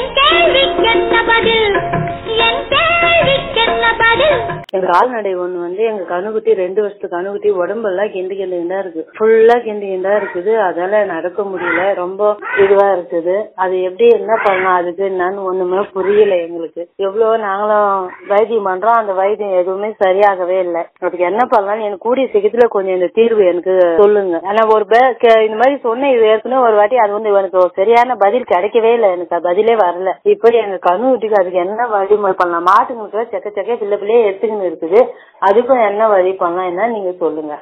என் கேள்விக்கென்ன பதில் என் கேள்விக்கென்ன பதில் எங்க கால்நடை ஒண்ணு வந்து எங்க கணுக்குட்டி ரெண்டு வருஷத்துக்கு கணுக்குட்டி உடம்பெல்லாம் கெண்டு கெண்டுகிண்டா இருக்கு ஃபுல்லா கெண்டு கெண்டா இருக்குது அதால நடக்க முடியல ரொம்ப இதுவா இருக்குது அது எப்படி என்ன பண்ணலாம் அதுக்கு என்னன்னு ஒண்ணுமே புரியல எங்களுக்கு எவ்வளவோ நாங்களும் வைத்தியம் பண்றோம் அந்த வைத்தியம் எதுவுமே சரியாகவே இல்லை அதுக்கு என்ன பண்ணலாம்னு எனக்கு கூடிய சீக்கிரத்துல கொஞ்சம் இந்த தீர்வு எனக்கு சொல்லுங்க ஆனா ஒரு பே- கே- இந்த மாதிரி சொன்ன இது ஏற்கனவே ஒரு வாட்டி அது வந்து எனக்கு ஒரு சரியான பதில் கிடைக்கவே இல்லை எனக்கு அது பதிலே வரல இப்போ எங்க கணுக்குட்டிக்கு அதுக்கு என்ன வழிமுறை பண்ணலாம் மாட்டுங்களுக்கு செக்க செக்க பிள்ளை பிள்ளையே எடுத்துக்கின்னு இருக்குது அதுக்கும் என்ன வழி பண்ணலாம் என்ன நீங்க சொல்லுங்க